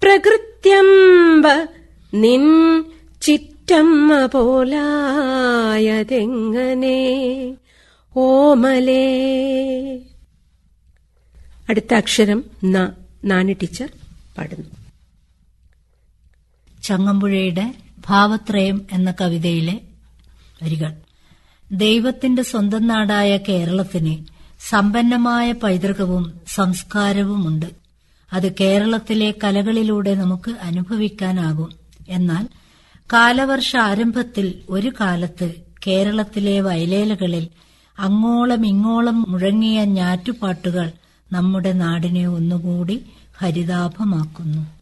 പ്രകൃത്യംബ നിൻ ചിറ്റമ്മ പോലായതെങ്ങനെ ഓമലേ അടുത്ത അക്ഷരം ന നാണി ടീച്ചർ പാടുന്നു ചങ്ങമ്പുഴയുടെ ഭാവത്രയം എന്ന കവിതയിലെ വരികൾ ദൈവത്തിന്റെ സ്വന്തം നാടായ കേരളത്തിന് സമ്പന്നമായ പൈതൃകവും സംസ്കാരവുമുണ്ട് അത് കേരളത്തിലെ കലകളിലൂടെ നമുക്ക് അനുഭവിക്കാനാകും എന്നാൽ കാലവർഷ ആരംഭത്തിൽ ഒരു കാലത്ത് കേരളത്തിലെ വയലേലകളിൽ അങ്ങോളം ഇങ്ങോളം മുഴങ്ങിയ ഞാറ്റുപാട്ടുകൾ നമ്മുടെ നാടിനെ ഒന്നുകൂടി ഹരിതാഭമാക്കുന്നു